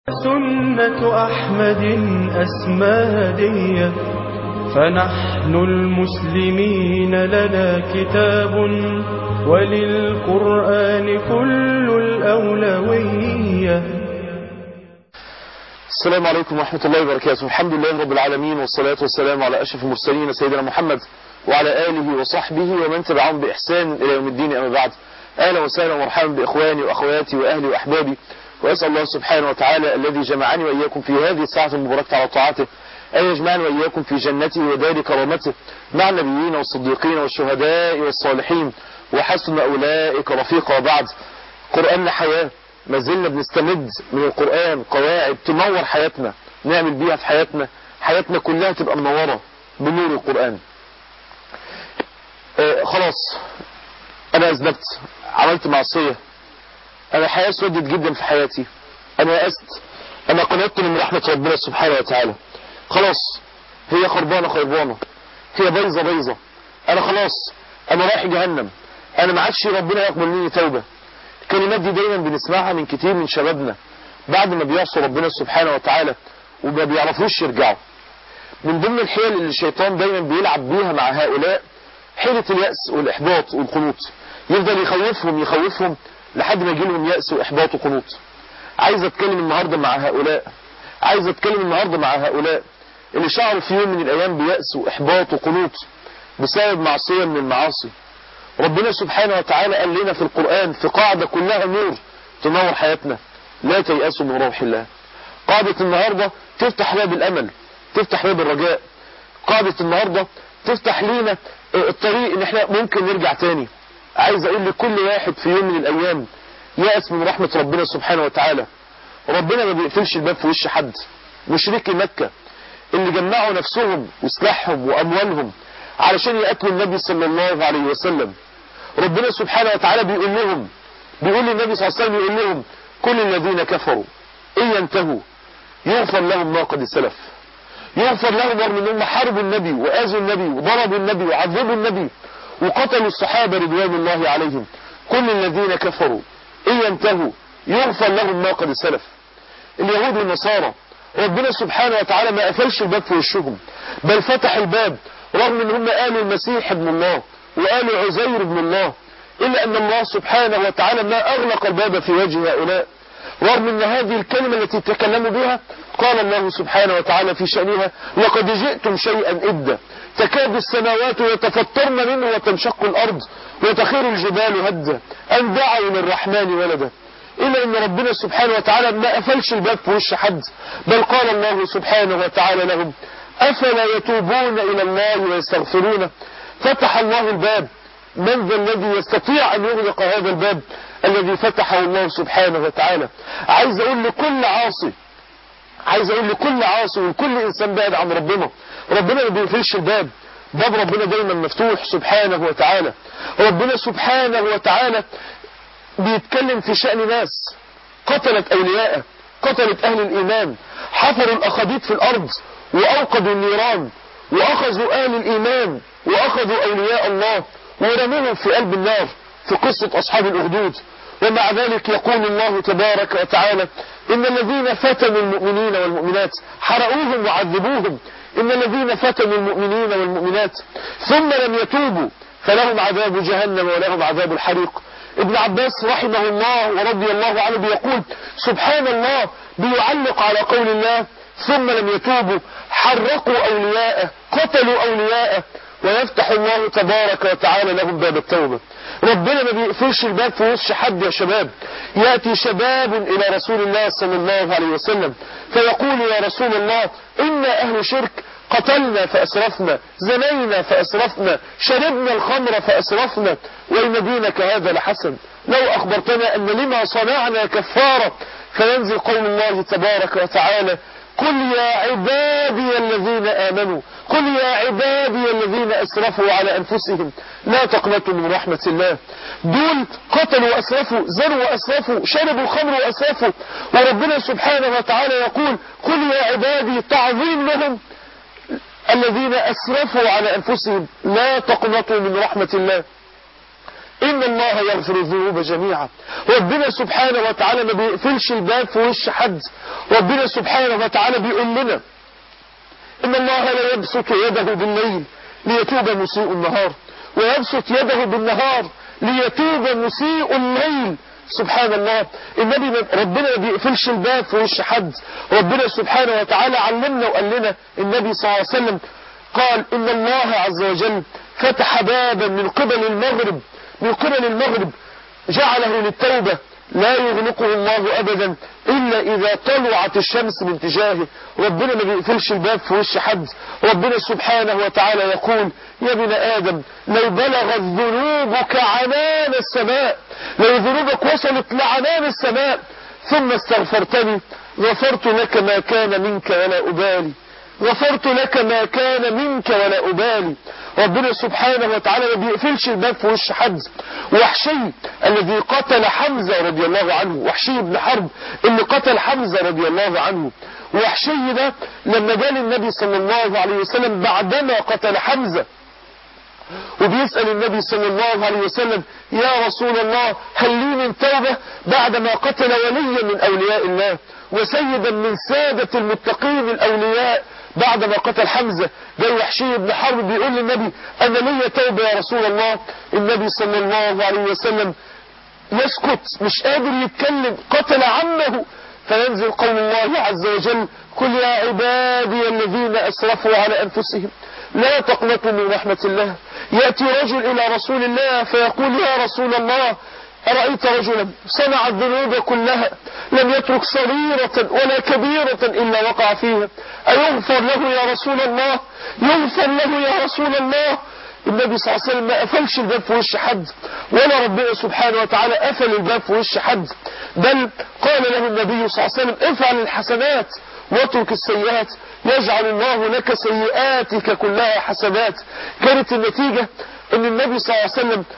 سنة أحمد أسمادية فنحن المسلمين لنا كتاب وللقرآن كل الأولوية السلام عليكم ورحمة الله وبركاته الحمد لله رب العالمين والصلاة والسلام على أشرف المرسلين سيدنا محمد وعلى آله وصحبه ومن تبعهم بإحسان إلى يوم الدين أما بعد أهلا وسهلا ومرحبا بإخواني وأخواتي وأهلي وأحبابي وأسأل الله سبحانه وتعالى الذي جمعني وإياكم في هذه الساعة المباركة على طاعته أن يجمعني وإياكم في جنته ودار كرامته مع النبيين والصديقين والشهداء والصالحين وحسن أولئك رفيقا بعد قرآن حياة ما زلنا بنستمد من القرآن قواعد تنور حياتنا نعمل بيها في حياتنا حياتنا كلها تبقى منورة بنور القرآن آه خلاص أنا أذنبت عملت معصية أنا الحياة سودت جدا في حياتي أنا يأست أنا قنطت من رحمة ربنا سبحانه وتعالى خلاص هي خربانة خربانة هي بيضة بيضة أنا خلاص أنا رايح جهنم أنا ما عادش ربنا يقبل مني توبة الكلمات دي دايما بنسمعها من كتير من شبابنا بعد ما بيعصوا ربنا سبحانه وتعالى وما بيعرفوش يرجعوا من ضمن الحيل اللي الشيطان دايما بيلعب بيها مع هؤلاء حيلة اليأس والإحباط والقنوط يفضل يخوفهم يخوفهم لحد ما يجي لهم يأس وإحباط وقنوط عايز أتكلم النهاردة مع هؤلاء عايز أتكلم النهاردة مع هؤلاء اللي شعروا في يوم من الأيام بيأس وإحباط وقنوط بسبب معصية من المعاصي ربنا سبحانه وتعالى قال لنا في القرآن في قاعدة كلها نور تنور حياتنا لا تيأسوا من روح الله قاعدة النهاردة تفتح باب الأمل تفتح باب الرجاء قاعدة النهاردة تفتح لنا الطريق ان احنا ممكن نرجع تاني عايز اقول لكل واحد في يوم من الايام يأس من رحمة ربنا سبحانه وتعالى ربنا ما بيقفلش الباب في وش حد مشركي مكة اللي جمعوا نفسهم وسلاحهم واموالهم علشان يقتلوا النبي صلى الله عليه وسلم ربنا سبحانه وتعالى بيقول لهم بيقول للنبي صلى الله عليه وسلم يقول لهم كل الذين كفروا إن ينتهوا يغفر لهم ما قد سلف يغفر لهم رغم انهم حاربوا النبي وآذوا النبي وضربوا النبي وعذبوا النبي وقتلوا الصحابة رضوان الله عليهم كل الذين كفروا إن ينتهوا يغفر لهم ما قد سلف اليهود والنصارى ربنا سبحانه وتعالى ما قفلش الباب في وشهم بل فتح الباب رغم ان هم قالوا المسيح ابن الله وقالوا عزير ابن الله إلا أن الله سبحانه وتعالى ما أغلق الباب في وجه هؤلاء رغم أن هذه الكلمة التي تكلموا بها قال الله سبحانه وتعالى في شأنها لقد جئتم شيئا إدا تكاد السماوات يتفطرن منه وتنشق الأرض وتخير الجبال هدا أن دعوا للرحمن ولدا إلا أن ربنا سبحانه وتعالى ما قفلش الباب في وش حد بل قال الله سبحانه وتعالى لهم أفلا يتوبون إلى الله ويستغفرونه فتح الله الباب من ذا الذي يستطيع أن يغلق هذا الباب الذي فتحه الله سبحانه وتعالى عايز أقول لكل عاصي عايز أقول لكل عاصي وكل إنسان بعد عن ربنا ربنا ما بيقفلش الباب باب ربنا دايما مفتوح سبحانه وتعالى ربنا سبحانه وتعالى بيتكلم في شأن ناس قتلت أولياءه قتلت أهل الإيمان حفروا الأخديد في الأرض وأوقدوا النيران وأخذوا أهل الإيمان وأخذوا أولياء الله ورموهم في قلب النار في قصة أصحاب الأخدود ومع ذلك يقول الله تبارك وتعالى إن الذين فتنوا المؤمنين والمؤمنات حرقوهم وعذبوهم إن الذين فتنوا المؤمنين والمؤمنات ثم لم يتوبوا فلهم عذاب جهنم ولهم عذاب الحريق ابن عباس رحمه الله ورضي الله عنه بيقول سبحان الله بيعلق على قول الله ثم لم يتوبوا حرقوا أولياءه قتلوا أولياءه ويفتح الله تبارك وتعالى لهم باب التوبة ربنا ما بيقفلش الباب في وش حد يا شباب يأتي شباب إلى رسول الله صلى الله عليه وسلم فيقول يا رسول الله إنا أهل شرك قتلنا فأسرفنا زنينا فأسرفنا شربنا الخمر فأسرفنا وإن دينك هذا لحسن لو أخبرتنا أن لما صنعنا كفارة فينزل قول الله تبارك وتعالى قل يا عبادي الذين آمنوا قل يا عبادي الذين أسرفوا على أنفسهم لا تقنطوا من رحمة الله دول قتلوا وأسرفوا زنوا وأسرفوا شربوا الخمر وأسرفوا وربنا سبحانه وتعالى يقول قل يا عبادي تعظيم لهم الذين أسرفوا على أنفسهم لا تقنطوا من رحمة الله إن الله يغفر الذنوب جميعا ربنا سبحانه وتعالى ما بيقفلش الباب في وش حد ربنا سبحانه وتعالى بيقول لنا إن الله لا يبسط يده بالليل ليتوب مسيء النهار ويبسط يده بالنهار ليتوب مسيء الليل سبحان الله النبي ربنا ما بيقفلش الباب في وش حد ربنا سبحانه وتعالى علمنا وقال لنا النبي صلى الله عليه وسلم قال إن الله عز وجل فتح بابا من قبل المغرب من قبل المغرب جعله للتوبة لا يغلقه الله أبدا إلا إذا طلعت الشمس من تجاهه ربنا ما بيقفلش الباب في وش حد ربنا سبحانه وتعالى يقول يا ابن آدم لو بلغت ذنوبك عنان السماء لو ذنوبك وصلت لعنان السماء ثم استغفرتني غفرت لك ما كان منك ولا أبالي غفرت لك ما كان منك ولا أبالي ربنا سبحانه وتعالى ما بيقفلش الباب في وش حد وحشي الذي قتل حمزة رضي الله عنه وحشي بن حرب اللي قتل حمزة رضي الله عنه وحشي ده لما جاء النبي صلى الله عليه وسلم بعدما قتل حمزة وبيسأل النبي صلى الله عليه وسلم يا رسول الله هل لي من توبة بعدما قتل وليا من أولياء الله وسيدا من سادة المتقين الأولياء بعدما قتل حمزة جاي وحشي بن حرب بيقول للنبي أنا لي توبة يا رسول الله النبي صلى الله عليه وسلم يسكت مش قادر يتكلم قتل عمه فينزل قول الله عز وجل قل يا عبادي الذين أسرفوا على أنفسهم لا تقنطوا من رحمة الله يأتي رجل إلى رسول الله فيقول يا رسول الله أرأيت رجلا صنع الذنوب كلها لم يترك صغيرة ولا كبيرة إلا وقع فيها أيغفر له يا رسول الله يغفر له يا رسول الله النبي صلى الله عليه وسلم ما قفلش الباب في وش حد ولا ربنا سبحانه وتعالى قفل الباب في وش حد بل قال له النبي صلى الله عليه وسلم افعل الحسنات واترك السيئات يجعل الله لك سيئاتك كلها حسنات كانت النتيجة ان النبي صلى الله عليه وسلم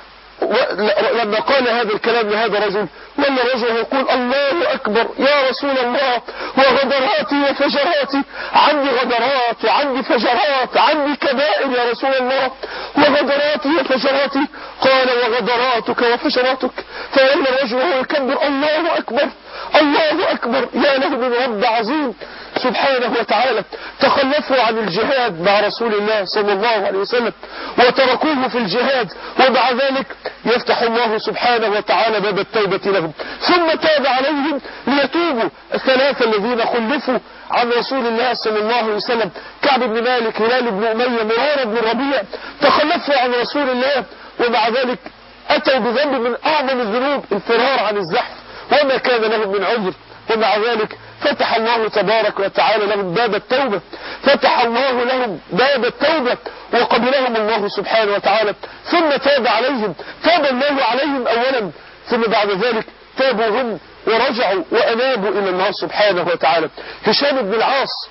لما قال هذا الكلام لهذا الرجل ولا الرجل يقول الله أكبر يا رسول الله وغدراتي وفجراتي عندي غدرات وعندي فجرات عندي كبائر يا رسول الله وغدراتي وفجراتي قال وغدراتك وفجراتك فإن الرجل وهو يكبر الله أكبر الله أكبر يا له من رب عظيم سبحانه وتعالى تخلفوا عن الجهاد مع رسول الله صلى الله عليه وسلم وتركوه في الجهاد ومع ذلك يفتح الله سبحانه وتعالى باب التوبة لهم ثم تاب عليهم ليتوبوا الثلاثة الذين خلفوا عن رسول الله صلى الله عليه وسلم كعب بن مالك هلال بن أمية مرارة بن ربيع تخلفوا عن رسول الله ومع ذلك أتوا بذنب من أعظم الذنوب الفرار عن الزحف وما كان لهم من عذر ومع ذلك فتح الله تبارك وتعالى لهم باب التوبة فتح الله لهم باب التوبة وقبلهم الله سبحانه وتعالى ثم تاب عليهم تاب الله عليهم أولا ثم بعد ذلك تابوا هم ورجعوا وأنابوا إلى الله سبحانه وتعالى هشام بن العاص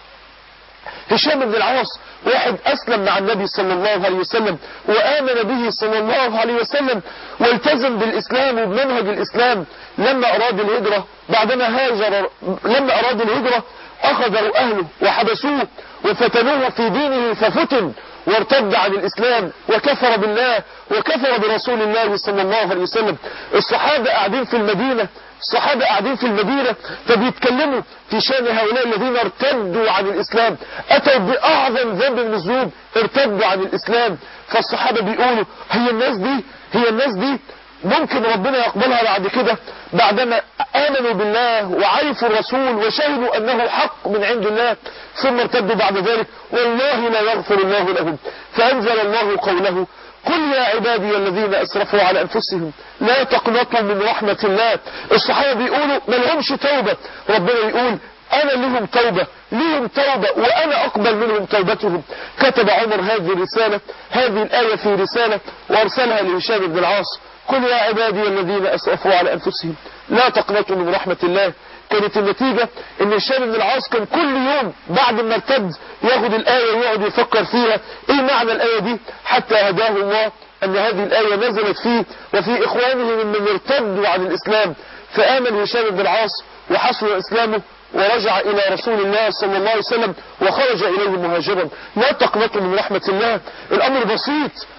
هشام بن العاص واحد أسلم مع النبي صلى الله عليه وسلم وآمن به صلى الله عليه وسلم والتزم بالإسلام وبمنهج الإسلام لما أراد الهجرة بعدما هاجر لما أراد الهجرة أخذوا أهله وحبسوه وفتنوه في دينه ففتن وارتد عن الإسلام وكفر بالله وكفر برسول الله صلى الله عليه وسلم الصحابة قاعدين في المدينة الصحابة قاعدين في المدينة فبيتكلموا في شان هؤلاء الذين ارتدوا عن الإسلام أتوا بأعظم ذنب من الذنوب ارتدوا عن الإسلام فالصحابة بيقولوا هي الناس دي هي الناس دي ممكن ربنا يقبلها بعد كده بعدما آمنوا بالله وعرفوا الرسول وشهدوا أنه حق من عند الله ثم ارتدوا بعد ذلك والله لا يغفر الله لهم فأنزل الله قوله قل يا عبادي الذين أسرفوا على أنفسهم لا تقنطوا من رحمة الله الصحابة بيقولوا ما لهمش توبة ربنا يقول أنا لهم توبة لهم توبة وأنا أقبل منهم توبتهم كتب عمر هذه الرسالة هذه الآية في رسالة وأرسلها لهشام بن العاص قل يا عبادي الذين أسرفوا على أنفسهم لا تقنطوا من رحمة الله كانت النتيجة ان هشام بن العاص كان كل يوم بعد ما ارتد ياخد الآية ويقعد يفكر فيها ايه معنى الآية دي حتى هداه الله ان هذه الآية نزلت فيه وفي اخوانه ممن ارتدوا عن الاسلام فآمن هشام بن العاص وحصل اسلامه ورجع إلى رسول الله صلى الله عليه وسلم وخرج إليه مهاجرا لا تقنطوا من رحمة الله الأمر بسيط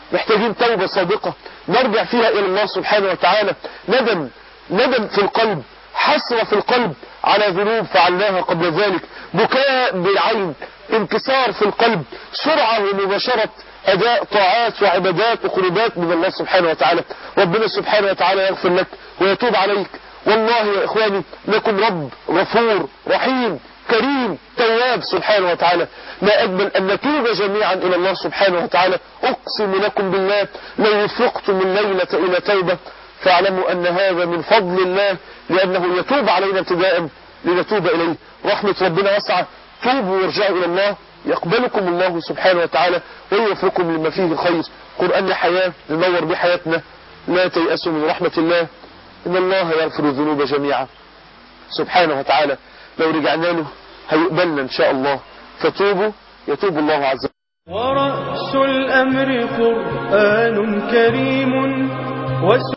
محتاجين توبة صادقة نرجع فيها إلى الله سبحانه وتعالى ندم ندم في القلب حسرة في القلب على ذنوب فعلناها قبل ذلك بكاء بالعين انكسار في القلب سرعة ومباشرة أداء طاعات وعبادات وقربات من الله سبحانه وتعالى ربنا سبحانه وتعالى يغفر لك ويتوب عليك والله يا إخواني لكم رب غفور رحيم كريم تواب سبحانه وتعالى ما أجمل أن نتوب جميعا إلى الله سبحانه وتعالى أقسم لكم بالله لو وفقتم الليلة إلى توبة فاعلموا أن هذا من فضل الله لأنه يتوب علينا ابتداء لنتوب إليه رحمة ربنا واسعة توبوا وارجعوا إلى الله يقبلكم الله سبحانه وتعالى ويوفقكم لما فيه الخير قرآن حياة ننور بحياتنا لا تيأسوا من رحمة الله إن الله يغفر الذنوب جميعا سبحانه وتعالى لو رجعنا له هيقبلنا إن شاء الله فتوبوا يتوب الله عز وجل ورأس الأمر قرآن كريم